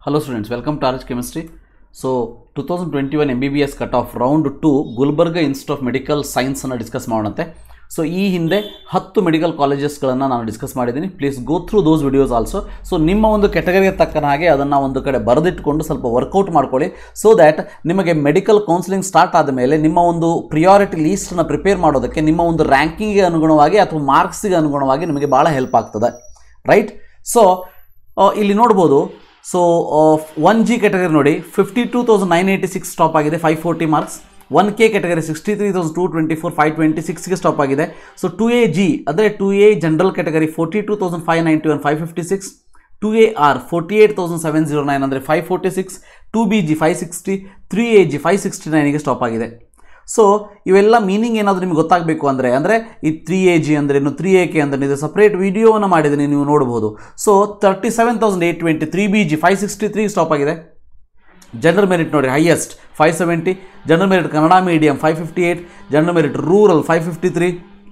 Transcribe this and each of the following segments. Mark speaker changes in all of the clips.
Speaker 1: Hello students, welcome to RH Chemistry. So 2021 MBBS cut off round two Gulbarga institute of medical ಸೈನ್ಸನ್ನು discuss ಮಾಡೋಣಂತೆ so ಈ ಹಿಂದೆ ಹತ್ತು medical ಕಾಲೇಜಸ್ಗಳನ್ನು ನಾನು ಡಿಸ್ಕಸ್ ಮಾಡಿದ್ದೀನಿ please go through those videos also so ನಿಮ್ಮ ಒಂದು ಕೆಟಗರಿಗೆ ತಕ್ಕನ ಹಾಗೆ ಅದನ್ನು ಒಂದು ಕಡೆ ಬರೆದಿಟ್ಕೊಂಡು ಸ್ವಲ್ಪ ವರ್ಕೌಟ್ ಮಾಡ್ಕೊಳ್ಳಿ ಸೊ ದ್ಯಾಟ್ ನಿಮಗೆ ಮೆಡಿಕಲ್ ಕೌನ್ಸಿಲಿಂಗ್ ಸ್ಟಾರ್ಟ್ ಆದ ಮೇಲೆ ನಿಮ್ಮ ಒಂದು ಪ್ರಿಯಾರಿಟಿ ಲೀಸ್ಟನ್ನು ಪ್ರಿಪೇರ್ ಮಾಡೋದಕ್ಕೆ ನಿಮ್ಮ ಒಂದು ರ್ಯಾಂಕಿಂಗ್ಗೆ ಅನುಗುಣವಾಗಿ ಅಥವಾ ಮಾರ್ಕ್ಸಿಗೆ ಅನುಗುಣವಾಗಿ ನಿಮಗೆ ಭಾಳ ಹೆಲ್ಪ್ ಆಗ್ತದೆ ರೈಟ್ ಸೊ ಇಲ್ಲಿ ನೋಡ್ಬೋದು ಸೊ ಒನ್ ಜಿ ಕ್ಯಾಟಗರಿ ನೋಡಿ fifty two thousand nine eighty six stop ಆಗಿದೆ five forty marks one K category sixty three thousand two twenty four five twenty ಸಿಕ್ಸ್ಗೆ ಸ್ಟಾಪ್ ಆಗಿದೆ ಸೊ ಟು ಎ ಜಿ ಅಂದರೆ two A general category forty two thousand five ninety one five fifty six two A R forty eight thousand seven zero nine ಅಂದರೆ five forty six two B G five sixty three A G five sixty ನೈನಿಗೆ stop ಆಗಿದೆ so ಇವೆಲ್ಲ meaning ಏನಾದರೂ ನಿಮ್ಗೆ ಗೊತ್ತಾಗಬೇಕು ಅಂದರೆ ಅಂದರೆ ಈ ತ್ರೀ ಎ ಜಿ ಅಂದ್ರೇನು ತ್ರೀ ಎ ಕೆ ಅಂದ್ರೆ ಇದು ಸಪ್ರೇಟ್ ವಿಡಿಯೋವನ್ನು ಮಾಡಿದ್ದೀನಿ ನೀವು ನೋಡ್ಬೋದು so thirty seven thousand eight twenty three B G five sixty three stop ಆಗಿದೆ ಜನರಲ್ ಮೆರಿಟ್ ನೋಡಿ highest five seventy general merit Kannada medium five fifty eight general merit rural five fifty three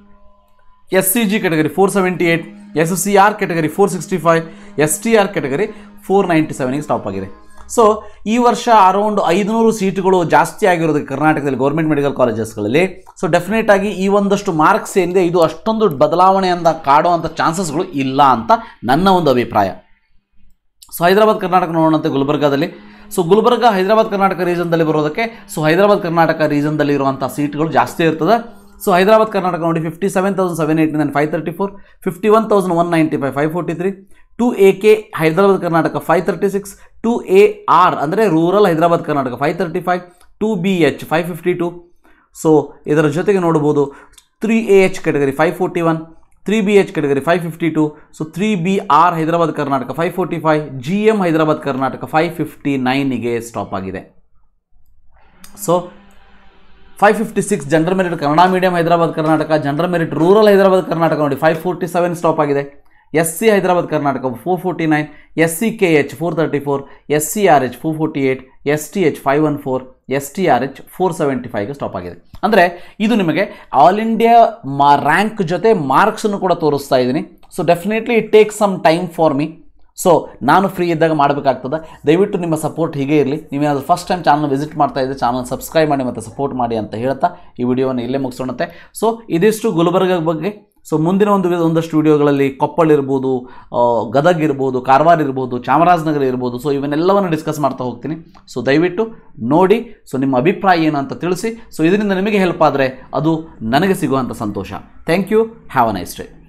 Speaker 1: S C G category four seventy eight S C R category four sixty five S T R category four ninety ಸೆವೆನಿಗೆ stop ಆಗಿದೆ so ಈ ವರ್ಷ around ಐದುನೂರು ಸೀಟುಗಳು ಜಾಸ್ತಿ ಆಗಿರೋದಕ್ಕೆ ಕರ್ನಾಟಕದಲ್ಲಿ government medical ಕಾಲೇಜಸ್ಗಳಲ್ಲಿ ಸೊ ಡೆಫಿನೆಟ್ ಆಗಿ ಈ ಒಂದಷ್ಟು ಮಾರ್ಕ್ಸ್ ಏನಿದೆ ಇದು ಅಷ್ಟೊಂದು ಬದಲಾವಣೆಯಿಂದ ಕಾಡುವಂಥ ಚಾನ್ಸಸ್ಗಳು ಇಲ್ಲ ಅಂತ ನನ್ನ ಒಂದು ಅಭಿಪ್ರಾಯ ಸೊ ಹೈದರಾಬಾದ್ ಕರ್ನಾಟಕ ನೋಡೋಣಂತೆ ಗುಲ್ಬರ್ಗಾದಲ್ಲಿ ಸೊ ಗುಲ್ಬರ್ಗ ಹೈದರಾಬಾದ್ ಕರ್ನಾಟಕ ರೀಜನ್ದಲ್ಲಿ ಬರೋದಕ್ಕೆ ಸೊ ಹೈದರಾಬಾದ್ ಕರ್ನಾಟಕ ರೀಜನ್ದಲ್ಲಿ ಇರುವಂಥ ಸೀಟ್ಗಳು ಜಾಸ್ತಿ ಇರ್ತದೆ ಸೊ ಹೈದರಾಬಾದ್ ಕರ್ನಾಟಕ ನೋಡಿ fifty seven thousand seven eighty nine five thirty four fifty one thousand one ninety five five forty three two A K Hyderabad Karnataka five thirty six two A R ಅಂದರೆ rural Hyderabad Karnataka five thirty five two B H five fifty two so ಇದರ ಜೊತೆಗೆ ನೋಡ್ಬೋದು three A H category five forty one three B H category five fifty two so three B R Hyderabad Karnataka five forty five G M Hyderabad Karnataka five fifty ನೈನಿಗೆ stop ಆಗಿದೆ so five fifty six general merit Kannada medium Hyderabad Karnataka general merit rural Hyderabad Karnataka ನೋಡಿ five forty seven stop ಆಗಿದೆ S C Hyderabad Karnataka four forty nine S C K H four thirty four S C R H four forty eight S T H five one four S T R H four seventy ಫೈವ್ಗೆ stop ಆಗಿದೆ ಅಂದರೆ ಇದು ನಿಮಗೆ all India ಮಾ rank ಜೊತೆ ಮಾರ್ಕ್ಸನ್ನು ಕೂಡ ತೋರಿಸ್ತಾ ಇದ್ದೀನಿ so definitely it take some time for me so ನಾನು ಫ್ರೀ ಇದ್ದಾಗ ಮಾಡಬೇಕಾಗ್ತದೆ ದಯವಿಟ್ಟು ನಿಮ್ಮ ಸಪೋರ್ಟ್ ಹೀಗೆ ಇರಲಿ ನೀವೇನಾದರೂ ಫಸ್ಟ್ ಟೈಮ್ ಚಾನಲ್ ವಿಸಿಟ್ ಮಾಡ್ತಾ ಇದ್ದರೆ ಚಾನಲ್ ಸಬ್ಸ್ಕ್ರೈಬ್ ಮಾಡಿ ಮತ್ತು ಸಪೋರ್ಟ್ ಮಾಡಿ ಅಂತ ಹೇಳ್ತಾ ಈ ವಿಡಿಯೋವನ್ನು ಇಲ್ಲೇ ಮುಗಿಸೋಣತ್ತೆ ಸೊ ಇದಿಷ್ಟು ಗುಲ್ಬರ್ಗ ಬಗ್ಗೆ ಸೊ ಮುಂದಿನ ಒಂದು ಒಂದಷ್ಟು ವಿಡಿಯೋಗಳಲ್ಲಿ ಕೊಪ್ಪಳ ಇರ್ಬೋದು ಗದಗ್ ಇರ್ಬೋದು ಕಾರವಾರ ಇರ್ಬೋದು ಚಾಮರಾಜನಗರ ಇರ್ಬೋದು ಸೊ ಇವನ್ನೆಲ್ಲವನ್ನು ಡಿಸ್ಕಸ್ ಮಾಡ್ತಾ ಹೋಗ್ತೀನಿ ಸೊ ದಯವಿಟ್ಟು ನೋಡಿ ಸೊ ನಿಮ್ಮ ಅಭಿಪ್ರಾಯ ಏನು ಅಂತ ತಿಳಿಸಿ ಸೊ ಇದರಿಂದ ನಿಮಗೆ ಹೆಲ್ಪ್ ಆದರೆ ಅದು ನನಗೆ ಸಿಗುವಂಥ ಸಂತೋಷ thank you have a nice day